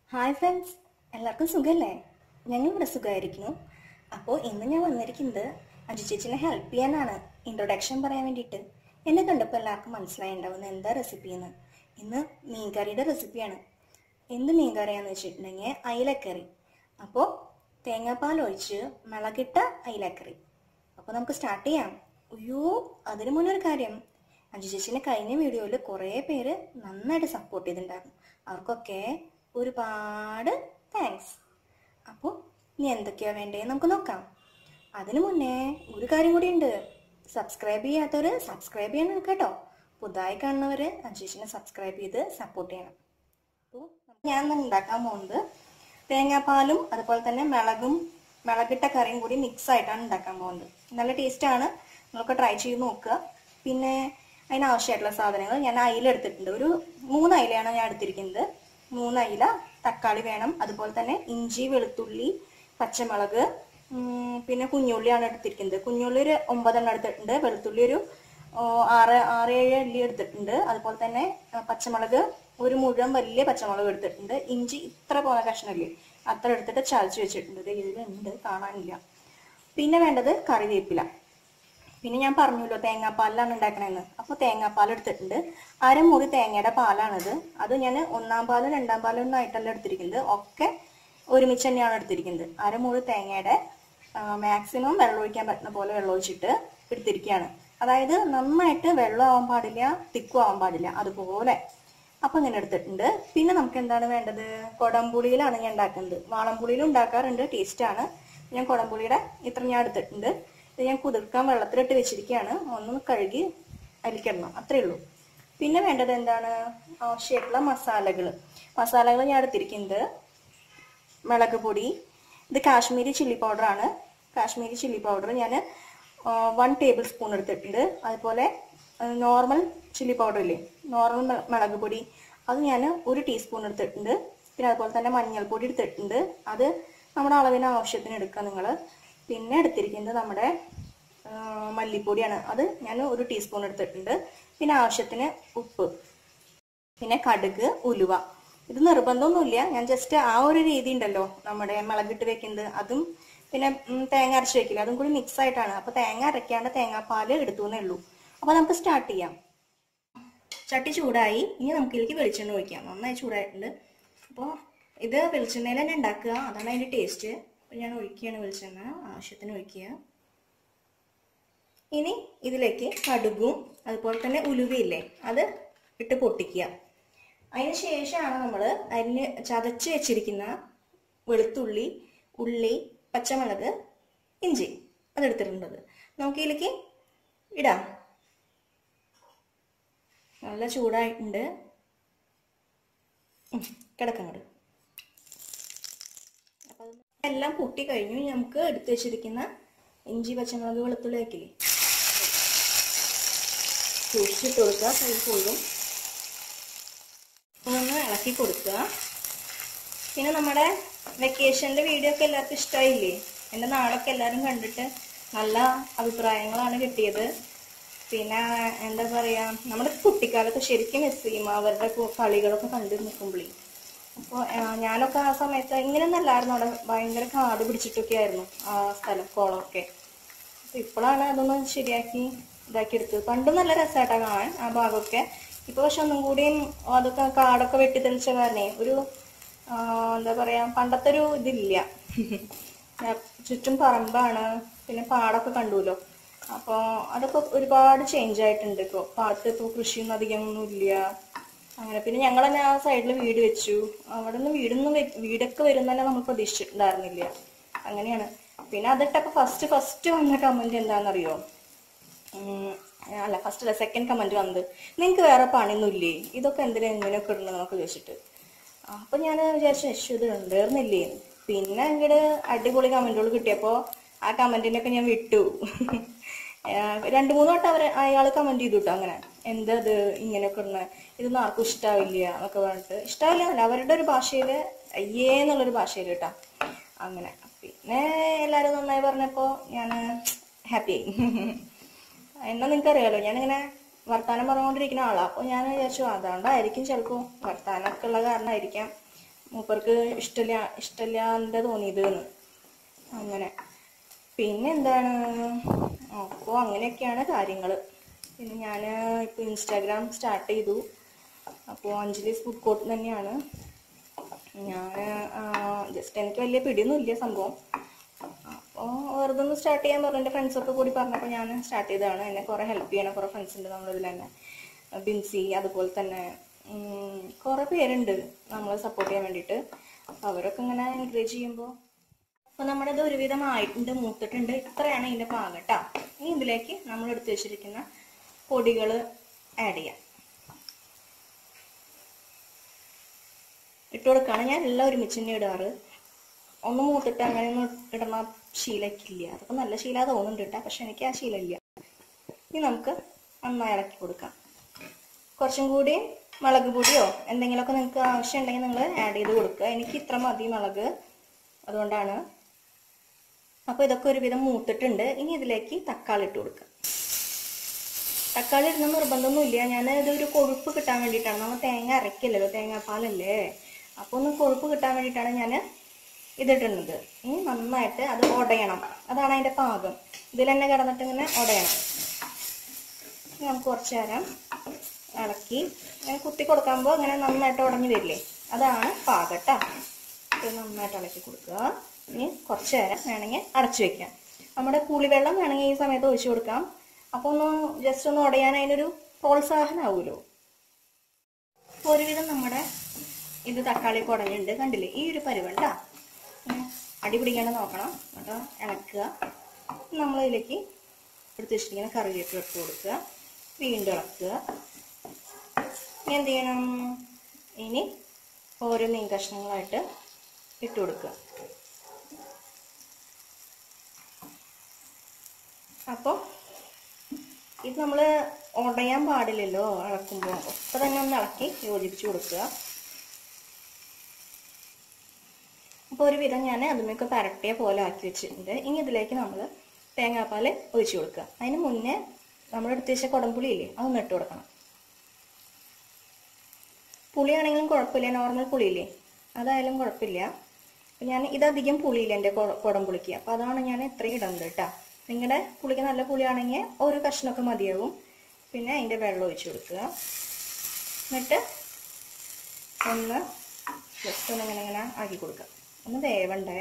hi friends എല്ലാവർക്കും സുഖമല്ലേ ഞങ്ങളിവിടെ സുഖമായിരിക്കുന്നു അപ്പോൾ ഇന്ന് ഞാൻ വന്നിരിക്കുന്നത് അജു ചേച്ചിനെ ഹെൽപ്പ് ചെയ്യാനാണ് ഇൻട്രൊഡക്ഷൻ പറയാൻ വേണ്ടിയിട്ട് എന്നെ കണ്ടപ്പോൾ എല്ലാവർക്കും മനസ്സിലായിണ്ടാവുന്ന എന്താ റെസിപ്പി എന്ന് ഇന്ന് മീൻകറിയുടെ റെസിപ്പിയാണ് എന്ത് മീൻകറിയാന്ന് വെച്ചിട്ടുണ്ടെങ്കിൽ അയിലക്കറി അപ്പോൾ തേങ്ങാപ്പാൽ ഒഴിച്ച് മുളകിട്ട അയിലക്കറി അപ്പോൾ നമുക്ക് സ്റ്റാർട്ട് ചെയ്യാം അയ്യോ അതിനു മുന്നേ ഒരു കാര്യം അജു ചേച്ചിനെ കഴിഞ്ഞ വീഡിയോയിൽ കുറേ പേര് നന്നായിട്ട് സപ്പോർട്ട് ചെയ്തിട്ടുണ്ടായിരുന്നു അവർക്കൊക്കെ ഒരുപാട് താങ്ക്സ് അപ്പോൾ ഇനി എന്തൊക്കെയാ വേണ്ടേ നമുക്ക് നോക്കാം അതിനു മുന്നേ ഒരു കാര്യം കൂടി ഉണ്ട് സബ്സ്ക്രൈബ് ചെയ്യാത്തവർ സബ്സ്ക്രൈബ് ചെയ്യണം കേട്ടോ പുതുതായി കാണുന്നവർ അജീഷിനെ സബ്സ്ക്രൈബ് ചെയ്ത് സപ്പോർട്ട് ചെയ്യണം അപ്പോൾ ഞാൻ ഇന്ന് ഉണ്ടാക്കാൻ പോകുന്നത് തേങ്ങാപ്പാലും അതുപോലെ തന്നെ മിളകും മിളകിട്ട കറിയും കൂടി മിക്സ് ആയിട്ടാണ് ഉണ്ടാക്കാൻ പോകുന്നത് നല്ല ടേസ്റ്റാണ് നിങ്ങൾക്ക് ട്രൈ ചെയ്ത് നോക്കുക പിന്നെ അതിനാവശ്യമായിട്ടുള്ള സാധനങ്ങൾ ഞാൻ അയില എടുത്തിട്ടുണ്ട് ഒരു മൂന്ന് അയിലയാണ് ഞാൻ എടുത്തിരിക്കുന്നത് മൂന്ന് അയില തക്കാളി വേണം അതുപോലെ തന്നെ ഇഞ്ചി വെളുത്തുള്ളി പച്ചമുളക് ഉം, പിന്നെ കുഞ്ഞുള്ളിയാണ് എടുത്തിരിക്കുന്നത് കുഞ്ഞുള്ളി ഒരു ഒമ്പതെണ്ണം എടുത്തിട്ടുണ്ട് വെളുത്തുള്ളി ഒരു ഓ, ആറ് ആറ് ഏഴ് അല്ലി എടുത്തിട്ടുണ്ട് അതുപോലെ തന്നെ ആ, പച്ചമുളക് ഒരു മുഴുവൻ വലിയ പച്ചമുളക് എടുത്തിട്ടുണ്ട് ഇഞ്ചി ഇത്ര പോലെ കഷ്ണമില്ലേ അത്ര എടുത്തിട്ട് ചതച്ച് വെച്ചിട്ടുണ്ട് ദേ ഇതിലുണ്ട് കാണാനില്ല പിന്നെ വേണ്ടത് കറിവേപ്പില പിന്നെ ഞാൻ പറഞ്ഞല്ലോ തേങ്ങാപ്പാലിലാണ് ഉണ്ടാക്കണമെന്ന് അപ്പോൾ തേങ്ങാപ്പാൽ എടുത്തിട്ടുണ്ട് അരമുറി തേങ്ങയുടെ പാലാണിത് അത് ഞാൻ ഒന്നാം പാലും രണ്ടാം പാലും ഒന്നും ആയിട്ടല്ല എടുത്തിരിക്കുന്നത് ഒക്കെ ഒരുമിച്ച് തന്നെയാണ് എടുത്തിരിക്കുന്നത് അരമുറി തേങ്ങയുടെ മാക്സിമം വെള്ളം ഒഴിക്കാൻ പറ്റുന്ന പോലെ വെള്ളം ഒഴിച്ചിട്ട് എടുത്തിരിക്കുകയാണ് അതായത് നന്നായിട്ട് വെള്ളം ആവാൻ പാടില്ല തിക്കും ആവാൻ പാടില്ല അതുപോലെ അപ്പൊ ഇങ്ങനെ എടുത്തിട്ടുണ്ട് പിന്നെ നമുക്ക് എന്താണ് വേണ്ടത് കൊടംപുളിയിലാണ് ഞാൻ ഉണ്ടാക്കുന്നത് വാളംപുളിയിലും ഉണ്ടാക്കാറുണ്ട് ടേസ്റ്റാണ് ഞാൻ കൊടംപുളിയുടെ ഇത്ര ഞാൻ എടുത്തിട്ടുണ്ട് ഇത് ഞാൻ കുതിർക്കാൻ വെള്ളത്തിലിട്ട് വെച്ചിരിക്കുകയാണ് ഒന്ന് കഴുകി അരിക്കിടണം അത്രേ ഉള്ളൂ പിന്നെ വേണ്ടത് എന്താണ് ആവശ്യമായിട്ടുള്ള മസാലകൾ മസാലകൾ ഞാൻ എടുത്തിരിക്കുന്നത് മുളക് പൊടി ഇത് കാശ്മീരി ചില്ലി പൗഡറാണ് കാശ്മീരി ചില്ലി പൗഡർ ഞാൻ വൺ ടേബിൾ സ്പൂൺ എടുത്തിട്ടുണ്ട് അതുപോലെ നോർമൽ ചില്ലി പൗഡർ ഇല്ലേ നോർമൽ മുളക് പൊടി അത് ഞാൻ ഒരു ടീസ്പൂൺ എടുത്തിട്ടുണ്ട് പിന്നെ അതുപോലെ തന്നെ മഞ്ഞൾപ്പൊടി എടുത്തിട്ടുണ്ട് അത് നമ്മുടെ അളവിന് ആവശ്യത്തിന് എടുക്കുക നിങ്ങൾ പിന്നെ എടുത്തിരിക്കുന്നത് നമ്മുടെ ആ, മല്ലിപ്പൊടിയാണ് അത് ഞാൻ ഒരു ടീസ്പൂൺ എടുത്തിട്ടുണ്ട് പിന്നെ ആവശ്യത്തിന് ഉപ്പ് പിന്നെ കടുക് ഉലുവ ഇത് നിർബന്ധമൊന്നുമില്ല ഞാൻ ജസ്റ്റ് ആ ഒരു രീതി ഉണ്ടല്ലോ നമ്മുടെ മുളകിട്ട് വെക്കുന്നത് അതും പിന്നെ ഉം, തേങ്ങ അരച്ച് വെക്കില്ല അതും കൂടി മിക്സ് ആയിട്ടാണ് അപ്പൊ തേങ്ങ അരയ്ക്കാണ്ട് തേങ്ങാപ്പാല് എടുത്തു എന്നേ ഉള്ളൂ അപ്പൊ നമുക്ക് സ്റ്റാർട്ട് ചെയ്യാം ചട്ടി ചൂടായി ഇനി നമുക്ക് ഇതിലേക്ക് വെളിച്ചെണ്ണ ഒഴിക്കാം നന്നായി ചൂടായിട്ടുണ്ട് അപ്പോൾ ഇത് വെളിച്ചെണ്ണയിൽ തന്നെ ഉണ്ടാക്കുക അതാണ് അതിന്റെ ടേസ്റ്റ് അപ്പോൾ ഞാൻ ഒഴിക്കുകയാണ് വെളിച്ചെണ്ണ ആവശ്യത്തിന് ഒഴിക്കുക ഇനി ഇതിലേക്ക് കടുകും അതുപോലെ തന്നെ ഉലുവയില്ലേ അത് ഇട്ട് പൊട്ടിക്കുക അതിന് ശേഷമാണ് നമ്മൾ അരിഞ്ഞ് ചതച്ച് വെച്ചിരിക്കുന്ന വെളുത്തുള്ളി ഉള്ളി പച്ചമുളക് ഇഞ്ചി അതെടുത്തിട്ടുള്ളത് നമുക്ക് ഇതിലേക്ക് ഇടാം നല്ല ചൂടായിട്ടുണ്ട് ഉം, കിടക്കങ്ങട് അപ്പൊ അത് എല്ലാം പൊട്ടി കഴിഞ്ഞു ഇനി നമുക്ക് എടുത്തു വെച്ചിരിക്കുന്ന ഇഞ്ചി പച്ചമുളക് വെളുത്തുള്ളി വെക്കില്ലേ സൂക്ഷിച്ചിട്ട് കൊടുക്കുക കൈ പോകും ഒന്ന് ഇളക്കി കൊടുക്കുക പിന്നെ നമ്മുടെ വെക്കേഷൻ്റെ വീഡിയോ ഒക്കെ എല്ലാവർക്കും ഇഷ്ടമായില്ലേ എൻ്റെ നാളൊക്കെ എല്ലാവരും കണ്ടിട്ട് നല്ല അഭിപ്രായങ്ങളാണ് കിട്ടിയത് പിന്നെ എന്താ പറയാ നമ്മുടെ കുട്ടിക്കാലത്ത് ശരിക്കും മിസ് ചെയ്യും അവരുടെ കു- കളികളൊക്കെ കണ്ടു നിൽക്കുമ്പോഴേ അപ്പോൾ ഞാനൊക്കെ ആ സമയത്ത് ഇങ്ങനെയൊന്നും അല്ലായിരുന്നു അവിടെ ഭയങ്കര കാട് പിടിച്ചിട്ടൊക്കെ ആയിരുന്നു ആ സ്ഥലം കുളമൊക്കെ അപ്പൊ ഇപ്പോഴാണ് അതൊന്ന് ശരിയാക്കി ഇതാക്കി എടുത്തത് പണ്ടും നല്ല രസമായിട്ടാ കാണാൻ ആ ഭാഗമൊക്കെ ഇപ്പൊ പക്ഷെ ഒന്നും കൂടിയും അതൊക്കെ കാടൊക്കെ വെട്ടി തെളിച്ച കാരണേ ഒരു ആ, എന്താ പറയാ പണ്ടത്തെ ഒരു ഇതില്ല ആ, ചുറ്റും പറമ്പാണ് പിന്നെ പാടൊക്കെ കണ്ടുല്ലോ അപ്പൊ അതൊക്കെ ഒരുപാട് ചേഞ്ച് ആയിട്ടുണ്ട് ഇപ്പൊ പാടത്ത് ഇപ്പൊ കൃഷിയൊന്നും അധികം ഒന്നും ഇല്ല അങ്ങനെ പിന്നെ ഞങ്ങൾ തന്നെ ആ സൈഡിൽ വീട് വെച്ചു അവിടെ നിന്ന് വീടൊന്നും വെ- വീടൊക്കെ വരുന്നതന്നെ നമ്മൾ പ്രതീക്ഷിച്ചിട്ടുണ്ടായിരുന്നില്ല അങ്ങനെയാണ് പിന്നെ അതിട്ടപ്പോ ഫസ്റ്റ് ഫസ്റ്റ് വന്ന കമന്റ് എന്താണെന്നറിയോ ഉം, അല്ല ഫസ്റ്റ് അല്ല സെക്കൻഡ് കമന്റ് വന്നത് നിങ്ങക്ക് വേറെ പണിയൊന്നുമില്ലേ ഇതൊക്കെ എന്തിനാ ഇങ്ങനെയൊക്കെ ഇടണം എന്നൊക്കെ ചോദിച്ചിട്ട് അപ്പൊ ഞാൻ വിചാരിച്ചു "ശ്ശോ, ഇത് ഉണ്ടായിരുന്നില്ലേ പിന്നെ അങ്ങോട്ട് അടിപൊളി കമന്റുകൾ കിട്ടിയപ്പോ ആ കമന്റിനൊക്കെ ഞാൻ വിട്ടു രണ്ടു മൂന്ന് വട്ടം അവർ അയാൾ കമന്റ് ചെയ്തു കേട്ടോ അങ്ങനെ എന്താ ഇത് ഇങ്ങനെയൊക്കെ ഇടണ ഇതൊന്നും ആർക്കും ഇഷ്ടാവില്ല എന്നൊക്കെ പറഞ്ഞിട്ട് ഇഷ്ടാവില്ല എന്നല്ല അവരുടെ ഒരു ഭാഷയില് അയ്യേ എന്നുള്ളൊരു ഭാഷയിൽ കേട്ടാ അങ്ങനെ പിന്നെ എല്ലാരും നന്നായി പറഞ്ഞപ്പോ ഞാൻ ഹാപ്പി ആയി എന്നാ നിങ്ങൾക്ക് അറിയാലോ ഞാനിങ്ങനെ വർത്താനം പറഞ്ഞുകൊണ്ടിരിക്കുന്ന ആളാ അപ്പൊ ഞാൻ വിചാരിച്ചു അതുകൊണ്ടായിരിക്കും ചിലപ്പോ വർത്താനമൊക്കെ ഉള്ള കാരണമായിരിക്കാം മൂപ്പർക്ക് ഇഷ്ടമില്ല ഇഷ്ടമില്ലാണ്ട് തോന്നിയത് എന്ന് അങ്ങനെ പിന്നെ എന്താണ് അപ്പോൾ അങ്ങനെയൊക്കെയാണ് കാര്യങ്ങൾ പിന്നെ ഞാൻ ഇപ്പോൾ ഇൻസ്റ്റാഗ്രാം സ്റ്റാർട്ട് ചെയ്തു അപ്പോൾ അഞ്ജലീസ് ഫുഡ് കോർട്ട് തന്നെയാണ് ഞാൻ ജസ്റ്റ് എനിക്ക് വലിയ പിടിയൊന്നുമില്ല സംഭവം അപ്പോൾ വെറുതെ ഒന്ന് സ്റ്റാർട്ട് ചെയ്യാൻ പറഞ്ഞു എൻ്റെ ഫ്രണ്ട്സൊക്കെ കൂടി പറഞ്ഞപ്പോൾ ഞാൻ സ്റ്റാർട്ട് ചെയ്തതാണ് എന്നെ കുറേ ഹെൽപ്പ് ചെയ്യണ കുറേ ഫ്രണ്ട്സ് ഉണ്ട് നമ്മളിതിൽ തന്നെ ബിൻസി അതുപോലെ തന്നെ ഉം, കുറേ പേരുണ്ട് നമ്മളെ സപ്പോർട്ട് ചെയ്യാൻ വേണ്ടിയിട്ട് അപ്പോൾ അവരൊക്കെ ഇങ്ങനെ എൻകറേജ് ചെയ്യുമ്പോൾ അപ്പോൾ നമ്മുടെ ഇത് ഒരുവിധം ആയിട്ടുണ്ട് മൂത്തിട്ടുണ്ട് ഇത്രയാണ് ഇതിൻ്റെ പാകം കേട്ടോ ഇനി ഇതിലേക്ക് നമ്മൾ എടുത്തു വെച്ചിരിക്കുന്ന പൊടികൾ ആഡ് ചെയ്യാം ഇട്ട് കൊടുക്കുകയാണ് ഞാൻ എല്ലാം ഒരുമിച്ച് തന്നെ ഇടാറ് ഒന്ന് മൂത്തിട്ട് അങ്ങനെയൊന്നും ഇടണ ശീലക്കില്ല അതൊക്കെ നല്ല ശീല തോന്നുന്നുണ്ട് കേട്ടോ പക്ഷെ എനിക്ക് ആ ശീലമില്ല ഇനി നമുക്ക് നന്നായി ഇളക്കി കൊടുക്കാം കുറച്ചും കൂടി മുളക് പൊടിയോ എന്തെങ്കിലുമൊക്കെ നിങ്ങൾക്ക് ആവശ്യം ഉണ്ടെങ്കിൽ നിങ്ങൾ ആഡ് ചെയ്ത് കൊടുക്കുക എനിക്ക് ഇത്ര മതി മുളക് അതുകൊണ്ടാണ് അപ്പോൾ ഇതൊക്കെ ഒരുവിധം മൂത്തിട്ടുണ്ട് ഇനി ഇതിലേക്ക് തക്കാളി ഇട്ട് കൊടുക്കുക തക്കാളി ഇടുന്ന നിർബന്ധമൊന്നുമില്ല ഞാൻ ഇതൊരു കൊഴുപ്പ് കിട്ടാൻ വേണ്ടിയിട്ടാണ് നമ്മൾ തേങ്ങ അരക്കില്ലല്ലോ തേങ്ങാപ്പാലല്ലേ അപ്പോൾ ഒന്ന് കൊഴുപ്പ് കിട്ടാൻ വേണ്ടിയിട്ടാണ് ഞാൻ ഇതിടുന്നത് ഇനി നന്നായിട്ട് അത് ഉടയണം അതാണ് അതിൻ്റെ പാകം ഇതിൽ തന്നെ കിടന്നിട്ട് ഇങ്ങനെ ഉടയണം ഇനി നമുക്ക് കുറച്ച് നേരം ഇളക്കി ഇങ്ങനെ കുത്തി കൊടുക്കുമ്പോൾ ഇങ്ങനെ നന്നായിട്ട് ഉടഞ്ഞു വരില്ലേ അതാണ് പാകട്ടോ ഇത് നന്നായിട്ട് ഇളക്കി കൊടുക്കുക ഇനി കുറച്ച് നേരം വേണമെങ്കിൽ അടച്ചു വെക്കാം നമ്മുടെ പുളിവെള്ളം വേണമെങ്കിൽ ഈ സമയത്ത് ഒഴിച്ചു കൊടുക്കാം അപ്പോൾ ഒന്ന് ജസ്റ്റ് ഒന്ന് ഉടയാൻ അതിനൊരു പ്രോത്സാഹനമാവുമല്ലോ അപ്പോൾ ഒരുവിധം നമ്മുടെ ഇത് തക്കാളി കുടഞ്ഞിട്ടുണ്ട് കണ്ടില്ലേ ഈ ഒരു പരിവണ്ട അടി പിടിക്കാണ്ട് നോക്കണം എന്നിട്ട് ഇളക്കുക നമ്മളിതിലേക്ക് എടുത്ത് വെച്ചിരിക്കുന്ന കറിവേപ്പില ഇട്ട് കൊടുക്കുക വീണ്ടും ഇളക്കുക ഇനി എന്ത് ചെയ്യണം ഇനി ഓരോ മീൻ കഷ്ണങ്ങളായിട്ട് ഇട്ട് കൊടുക്കുക അപ്പോൾ ഇത് നമ്മൾ ഉടയാൻ പാടില്ലല്ലോ ഇളക്കുമ്പോൾ ഒപ്പം തന്നെ ഒന്ന് ഇളക്കി യോജിപ്പിച്ച് കൊടുക്കുക അപ്പോൾ ഒരു വിധം ഞാൻ അതുമൊക്കെ പരട്ടിയ പോലെ ആക്കി വെച്ചിട്ടുണ്ട് ഇനി ഇതിലേക്ക് നമ്മൾ തേങ്ങാപ്പാൽ ഒഴിച്ചു കൊടുക്കുക അതിന് മുന്നേ നമ്മൾ എടുത്ത് വെച്ച കുടംപുളി ഇല്ലേ അതൊന്ന് ഇട്ട് കൊടുക്കണം പുളിയാണെങ്കിലും കുഴപ്പമില്ല നോർമൽ പുളിയില്ലേ അതായാലും കുഴപ്പമില്ല അപ്പം ഞാൻ ഇതധികം പുളിയില്ല എൻ്റെ കുടംപുളിക്ക് അപ്പോൾ അതാണ് ഞാൻ ഇത്രയും ഇടുന്നത് കേട്ടോ നിങ്ങളുടെ പുളിക്ക് നല്ല പുളിയാണെങ്കിൽ ഒരു കഷ്ണമൊക്കെ മതിയാവും പിന്നെ അതിൻ്റെ വെള്ളം ഒഴിച്ചു കൊടുക്കുക എന്നിട്ട് ഒന്ന് ജസ്റ്റ് ഒന്ന് ഇങ്ങനെ ഇങ്ങനെ ആക്കി കൊടുക്കുക ഒന്ന് വേവണ്ടേ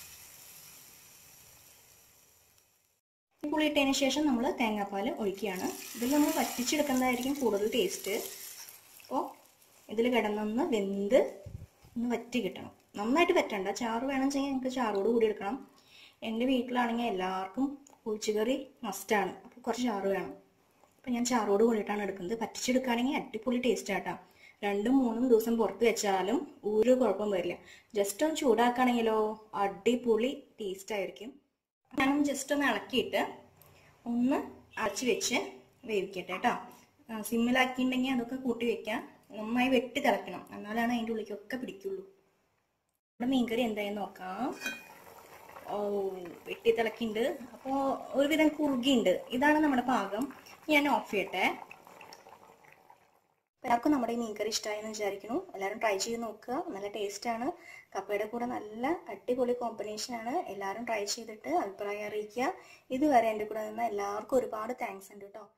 പുളി ഇട്ടതിന് ശേഷം നമ്മൾ തേങ്ങാപ്പാൽ ഒഴിക്കുകയാണ് ഇതിൽ നമ്മൾ വറ്റിച്ചെടുക്കുന്നതായിരിക്കും കൂടുതൽ ടേസ്റ്റ് അപ്പോൾ ഇതിൽ കിടന്നൊന്ന് വെന്ത് ഒന്ന് വറ്റി കിട്ടണം നന്നായിട്ട് വറ്റണ്ട ചാറ് വേണമെന്നുവെച്ചാൽ ഞങ്ങൾക്ക് ചാറോട് കൂടി എടുക്കണം എൻ്റെ വീട്ടിലാണെങ്കിൽ എല്ലാവർക്കും കുഴിച്ചുകറി മസ്റ്റാണ് അപ്പോൾ കുറച്ച് ചാറ് വേണം അപ്പം ഞാൻ ചാറോട് കൂടിയിട്ടാണ് എടുക്കുന്നത് പറ്റിച്ചെടുക്കുകയാണെങ്കിൽ അടിപൊളി ടേസ്റ്റ് ആട്ടാ രണ്ടും മൂന്നും ദിവസം പുറത്ത് വെച്ചാലും ഒരു കുഴപ്പം വരില്ല ജസ്റ്റ് ഒന്ന് ചൂടാക്കുകയാണെങ്കിലോ അടിപൊളി ടേസ്റ്റ് ആയിരിക്കും ഞാനൊന്ന് ജസ്റ്റ് ഒന്ന് ഇളക്കിയിട്ട് ഒന്ന് അടച്ച് വെച്ച് വേവിക്കട്ടെ കേട്ടോ സിമ്മിലാക്കിയിട്ടുണ്ടെങ്കിൽ അതൊക്കെ കൂട്ടി വെക്കാം നന്നായി വെട്ടി തിളക്കണം എന്നാലാണ് അതിൻ്റെ ഉള്ളിലേക്കൊക്കെ പിടിക്കുള്ളൂ നമ്മുടെ മീൻകറി എന്തായാലും നോക്കാം ഓ വെട്ടി തിളക്കിണ്ട് അപ്പോൾ ഒരുവിധം കുറുകിയുണ്ട് ഇതാണ് നമ്മുടെ പാകം ഞാൻ ഓഫ് ചെയ്യട്ടെ എല്ലാവർക്കും നമ്മുടെ ഈ മീൻകറി ഇഷ്ടമായെന്ന് വിചാരിക്കുന്നു എല്ലാവരും ട്രൈ ചെയ്ത് നോക്കുക നല്ല ടേസ്റ്റാണ് കപ്പയുടെ കൂടെ നല്ല അടിപൊളി കോമ്പിനേഷനാണ് എല്ലാവരും ട്രൈ ചെയ്തിട്ട് അഭിപ്രായം അറിയിക്കുക ഇതുവരെ എൻ്റെ കൂടെ നിന്ന് എല്ലാവർക്കും ഒരുപാട് താങ്ക്സ് ഉണ്ട് കേട്ടോ